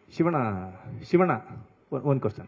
ಶಿವಣ್ಣ ಶಿವಣ್ಣ ಒಂದು ಕ್ವಶನ್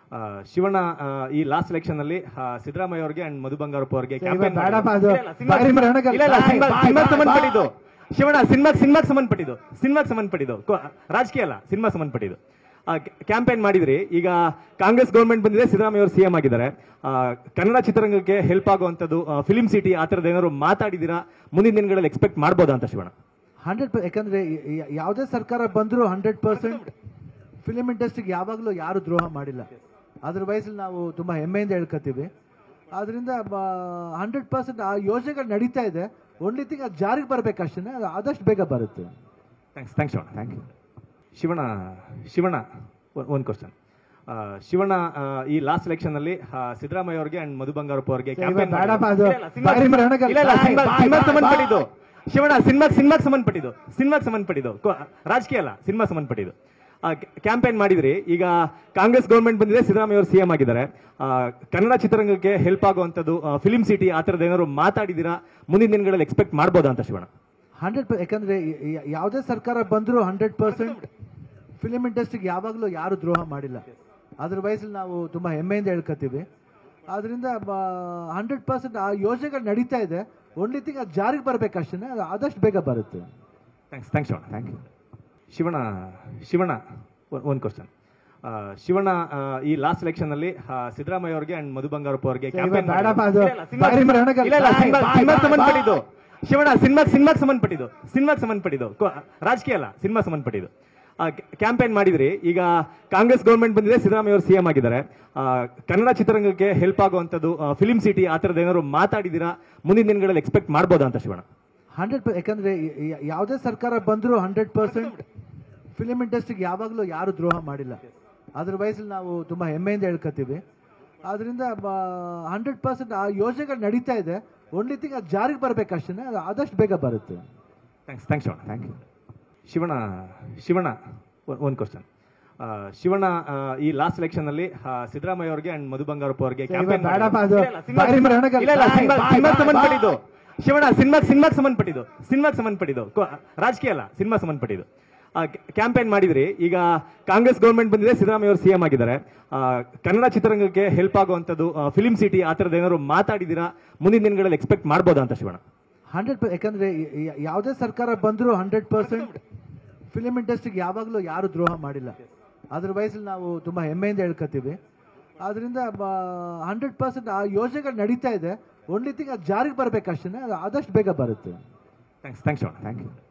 ಶಿವಣ್ಣ ಆ, ಈ ಲಾಸ್ಟ್ ಎಲೆಕ್ಷನ್ ಅಲ್ಲಿ ಆ, ಸಿದ್ದರಾಮಯ್ಯ ಅವರಿಗೆ ಅಂಡ್ ಮಧು ಬಂಗಾರಪ್ಪ ಅವರಿಗೆ campaign ಬೇಡಪ್ಪ ಅದು. ಇಲ್ಲ, ಇಲ್ಲ, ಸಿನಿಮಾ- ಬಾರಿ ಮರಣಗಳು. ಇಲ್ಲ, ಇಲ್ಲ, ಸಿನಿಮಾ- ಬಾಯ್, ಸಿನಿಮಾಗ್ ಬಾಯ್, ಸಂಬಂಧಪಟ್ಟಿದ್ದು ಶಿವಣ್ಣ ಸಿನಿಮಾಗ್ ಸಿನಿಮಾಗ್ ಸಂಬಂಧಪಟ್ಟಿದ್ದು ಸಿನಿಮಾಗ್ ಸಂಬಂಧಪಟ್ಟಿದ್ದು ಕೊ- ರಾಜಕೀಯ ಅಲ್ಲ ಸಿನಿಮಾ ಸಂಬಂಧಪಟ್ಟಿದ್ದು ಕ್ಯಾಂಪೇನ್ ಮಾಡಿದ್ರಿ ಈಗ ಕಾಂಗ್ರೆಸ್ ಗೌರ್ಮೆಂಟ್ ಬಂದಿದೆ ಸಿದ್ದರಾಮಯ್ಯ ಅವರು ಸಿಎಂ ಆಗಿದ್ದಾರೆ ಆ, ಕನ್ನಡ ಚಿತ್ರರಂಗಕ್ಕೆ ಹೆಲ್ಪ್ ಆಗುವಂತದ್ದು ಫಿಲಿಂ ಸಿಟಿ ಆ ಥರದ್ದು ಏನಾದ್ರು ಮಾತಾಡಿದ್ದೀರಾ ಮುಂದಿನ ದಿನಗಳಲ್ಲಿ ಎಕ್ಸ್ಪೆಕ್ಟ್ ಮಾಡ್ಬೋದಾ ಅಂತ ಶಿವಣ್ಣ ಹಂಡ್ರೆಡ್ ಯಾಕಂದ್ರೆ ಯ- ಯ- ಯಾವುದೇ ಸರ್ಕಾರ ಬಂದರೂ ಹಂಡ್ರೆಡ್ ಪರ್ಸೆಂಟ್ ಫಿಲಿಂ ಇಂಡಸ್ಟ್ರಿಗೆ ಯಾವಾಗಲೂ ಯಾರು ದ್ರೋಹ ಮಾಡಿಲ್ಲ ಅದ್ರ ವಯಸ್ಸಲ್ಲಿ ನಾವು ತುಂಬಾ ಹೆಮ್ಮೆಯಿಂದ ಹೇಳ್ಕೊತೀವಿ ಆದ್ರಿಂದ ಹಂಡ್ರೆಡ್ ಪರ್ಸೆಂಟ್ ಆ ಯೋಜನೆಗಳು ನಡೀತಾ ಇದೆ ಓನ್ಲಿ ಥಿಂಗ್ ಅದು ಜಾರಿಗೆ ಬರ್ಬೇಕಷ್ಟೇ ಅದು ಆದಷ್ಟು ಬೇಗ ಬರುತ್ತೆ thanks thanks Shivanna thank you Shivanna Shivanna ಒಂದು ಕ್ವಶನ್ ಶಿವಣ್ಣ ಆ, ಈ ಲಾಸ್ಟ್ ಎಲೆಕ್ಷನ್ ಅಲ್ಲಿ ಆ, ಸಿದ್ದರಾಮಯ್ಯ ಅವರಿಗೆ ಅಂಡ್ ಮಧು ಬಂಗಾರಪ್ಪ ಅವರಿಗೆ campaign ಬೇಡಪ್ಪ ಅದು. ಇಲ್ಲ, ಇಲ್ಲ, ಸಿನಿಮಾ- ಬಾರಿ ಮರಣಗಳು. ಇಲ್ಲ, ಇಲ್ಲ, ಬಾಯ್, ಸಿನಿಮಾ- ಬಾಯ್, ಸಿನಿಮಾಗ್ ಬಾಯ್, ಸಂಬಂಧಪಟ್ಟಿದ್ದು ಶಿವಣ್ಣ ಸಿನಿಮಾಗ್ ಸಿನಿಮಾಗ್ ಸಂಬಂಧಪಟ್ಟಿದ್ದು ಸಿನಿಮಾಗ್ ಸಂಬಂಧಪಟ್ಟಿದ್ದು ಕೊ- ರಾಜಕೀಯ ಅಲ್ಲ ಸಿನಿಮಾ ಸಂಬಂಧಪಟ್ಟಿದ್ದು ಕ್ಯಾಂಪೇನ್ ಮಾಡಿದ್ರಿ ಈಗ ಕಾಂಗ್ರೆಸ್ ಗೌರ್ಮೆಂಟ್ ಬಂದಿದೆ ಸಿದ್ದರಾಮಯ್ಯ ಅವರು ಸಿಎಂ ಆಗಿದ್ದಾರೆ ಆ, ಕನ್ನಡ ಚಿತ್ರರಂಗಕ್ಕೆ ಹೆಲ್ಪ್ ಆಗುವಂತದ್ದು ಫಿಲಿಂ ಸಿಟಿ ಆ ಥರದ್ದು ಏನಾದ್ರು ಮಾತಾಡಿದ್ದೀರಾ ಮುಂದಿನ ದಿನಗಳಲ್ಲಿ ಎಕ್ಸ್ಪೆಕ್ಟ್ ಮಾಡ್ಬೋದಾ ಅಂತ ಶಿವಣ್ಣ ಹಂಡ್ರೆಡ್ ಯಾಕಂದ್ರೆ ಯ- ಯ- ಯಾವುದೇ ಸರ್ಕಾರ ಬಂದರೂ ಹಂಡ್ರೆಡ್ ಪರ್ಸೆಂಟ್ ಫಿಲಿಂ ಇಂಡಸ್ಟ್ರಿಗೆ ಯಾವಾಗಲೂ ಯಾರು ದ್ರೋಹ ಮಾಡಿಲ್ಲ ಅದ್ರ ವಯಸ್ಸಲ್ಲಿ ನಾವು ತುಂಬಾ ಹೆಮ್ಮೆಯಿಂದ ಹೇಳ್ಕೊತೀವಿ ಆದ್ರಿಂದ ಹಂಡ್ರೆಡ್ ಪರ್ಸೆಂಟ್ ಆ ಯೋಜನೆಗಳು ನಡೀತಾ ಇದೆ ಓನ್ಲಿ ಥಿಂಗ್ ಅದು ಜಾರಿಗೆ ಬರ್ಬೇಕಷ್ಟೇ ಅದು ಆದಷ್ಟು ಬೇಗ ಬರುತ್ತೆ thanks thanks Shivanna thank you Shivanna Shivanna ಒಂದು ಕ್ವಶನ್ ಶಿವಣ್ಣ ಆ, ಈ ಲಾಸ್ಟ್ ಎಲೆಕ್ಷನ್ ಅಲ್ಲಿ ಆ, ಸಿದ್ದರಾಮಯ್ಯ ಅವರಿಗೆ ಅಂಡ್ ಮಧು ಬಂಗಾರಪ್ಪ ಅವರಿಗೆ campaign ಬೇಡಪ್ಪ ಅದು. ಇಲ್ಲ, ಇಲ್ಲ, ಸಿನಿಮಾ- ಬಾರಿ ಮರಣಗಳು. ಇಲ್ಲ, ಇಲ್ಲ, ಬಾಯ್, ಸಿನಿಮಾ- ಬಾಯ್, ಸಿನಿಮಾಗ್ ಬಾಯ್, ಸಂಬಂಧಪಟ್ಟಿದ್ದು ಶಿವಣ್ಣ ಸಿನಿಮಾಗ್ ಸಿನಿಮಾಗ್ ಸಂಬಂಧಪಟ್ಟಿದ್ದು ಸಿನಿಮಾಗ್ ಸಂಬಂಧಪಟ್ಟಿದ್ದು ಕೊ- ರಾಜಕೀಯ ಅಲ್ಲ ಸಿನಿಮಾ ಸಂಬಂಧಪಟ್ಟಿದ್ದು ಕ್ಯಾಂಪೇನ್ ಮಾಡಿದ್ರಿ ಈಗ ಕಾಂಗ್ರೆಸ್ ಗೌರ್ಮೆಂಟ್ ಬಂದಿದೆ ಸಿದ್ದರಾಮಯ್ಯ ಅವರು ಸಿಎಂ ಆಗಿದ್ದಾರೆ ಆ, ಕನ್ನಡ ಚಿತ್ರರಂಗಕ್ಕೆ ಹೆಲ್ಪ್ ಆಗುವಂತದ್ದು ಫಿಲಿಂ ಸಿಟಿ ಆ ಥರದ್ದು ಏನಾದ್ರು ಮಾತಾಡಿದ್ದೀರಾ ಮುಂದಿನ ದಿನಗಳಲ್ಲಿ ಎಕ್ಸ್ಪೆಕ್ಟ್ ಮಾಡ್ಬೋದಾ ಅಂತ ಶಿವಣ್ಣ ಹಂಡ್ರೆಡ್ ಯಾಕಂದ್ರೆ ಯ- ಯ- ಯಾವುದೇ ಸರ್ಕಾರ ಬಂದರೂ ಹಂಡ್ರೆಡ್ ಪರ್ಸೆಂಟ್ ಫಿಲಿಂ ಇಂಡಸ್ಟ್ರಿಗೆ ಯಾವಾಗಲೂ ಯಾರು ದ್ರೋಹ ಮಾಡಿಲ್ಲ ಅದ್ರ ವಯಸ್ಸಲ್ಲಿ ನಾವು ತುಂಬಾ ಹೆಮ್ಮೆಯಿಂದ ಹೇಳ್ಕೊತೀವಿ ಆದ್ರಿಂದ ಹಂಡ್ರೆಡ್ ಪರ್ಸೆಂಟ್ ಆ ಯೋಜನೆಗಳು ನಡೀತಾ ಇದೆ ಓನ್ಲಿ ಥಿಂಗ್ ಅದು ಜಾರಿಗೆ ಬರ್ಬೇಕಷ್ಟೇ ಅದು ಆದಷ್ಟು ಬೇಗ ಬರುತ್ತೆ thanks thanks Shivanna thank you Shivanna Shivanna ಒಂದು ಕ್ವಶನ್ ಶಿವಣ್ಣ ಆ, ಈ ಲಾಸ್ಟ್ ಎಲೆಕ್ಷನ್ ಅಲ್ಲಿ ಆ, ಸಿದ್ದರಾಮಯ್ಯ ಅವರಿಗೆ ಅಂಡ್ ಮಧು ಬಂಗಾರಪ್ಪ ಅವರಿಗೆ campaign ಬೇಡಪ್ಪ ಅದು. ಇಲ್ಲ, ಇಲ್ಲ, ಸಿನಿಮಾ- ಬಾರಿ ಮರಣಗಳು. ಇಲ್ಲ, ಇಲ್ಲ, ಬಾಯ್, ಸಿನಿಮಾ- ಬಾಯ್, ಸಿನಿಮಾಗ್ ಬಾಯ್, ಸಂಬಂಧಪಟ್ಟಿದ್ದು ಶಿವಣ್ಣ ಸಿನಿಮಾಗ್ ಸಿನಿಮಾಗ್ ಸಂಬಂಧಪಟ್ಟಿದ್ದು ಸಿನಿಮಾಗ್ ಸಂಬಂಧಪಟ್ಟಿದ್ದು ಕೊ- ರಾಜಕೀಯ ಅಲ್ಲ ಸಿನಿಮಾ ಸಂಬಂಧಪಟ್ಟಿದ್ದು ಕ್ಯಾಂಪೇನ್ ಮಾಡಿದ್ರಿ ಈಗ ಕಾಂಗ್ರೆಸ್ ಗೌರ್ಮೆಂಟ್ ಬಂದಿದೆ ಸಿದ್ದರಾಮಯ್ಯ ಅವರು ಸಿಎಂ ಆಗಿದ್ದಾರೆ ಆ, ಕನ್ನಡ ಚಿತ್ರರಂಗಕ್ಕೆ ಹೆಲ್ಪ್ ಆಗುವಂತದ್ದು ಫಿಲಿಂ ಸಿಟಿ ಆ ಥರದ್ದು ಏನಾದ್ರು ಮಾತಾಡಿದ್ದೀರಾ ಮುಂದಿನ ದಿನಗಳಲ್ಲಿ ಎಕ್ಸ್ಪೆಕ್ಟ್ ಮಾಡ್ಬೋದಾ ಅಂತ ಶಿವಣ್ಣ ಹಂಡ್ರೆಡ್ ಯಾಕಂದ್ರೆ ಯ- ಯ- ಯಾವುದೇ ಸರ್ಕಾರ ಬಂದರೂ ಹಂಡ್ರೆಡ್ ಪರ್ಸೆಂಟ್ ಫಿಲಿಂ ಇಂಡಸ್ಟ್ರಿಗೆ ಯಾವಾಗಲೂ ಯಾರು ದ್ರೋಹ ಮಾಡಿಲ್ಲ ಅದ್ರ ವಯಸ್ಸಲ್ಲಿ ನಾವು ತುಂಬಾ ಹೆಮ್ಮೆಯಿಂದ ಹೇಳ್ಕೊತೀವಿ ಆದ್ರಿಂದ ಹಂಡ್ರೆಡ್ ಪರ್ಸೆಂಟ್ ಆ ಯೋಜನೆಗಳು ನಡೀತಾ ಇದೆ ಓನ್ಲಿ ಥಿಂಗ್ ಅದು ಜಾರಿಗೆ ಬರ್ಬೇಕಷ್ಟೇ ಅದು ಆದಷ್ಟು ಬೇಗ ಬರುತ್ತೆ thanks thanks Shivanna thank you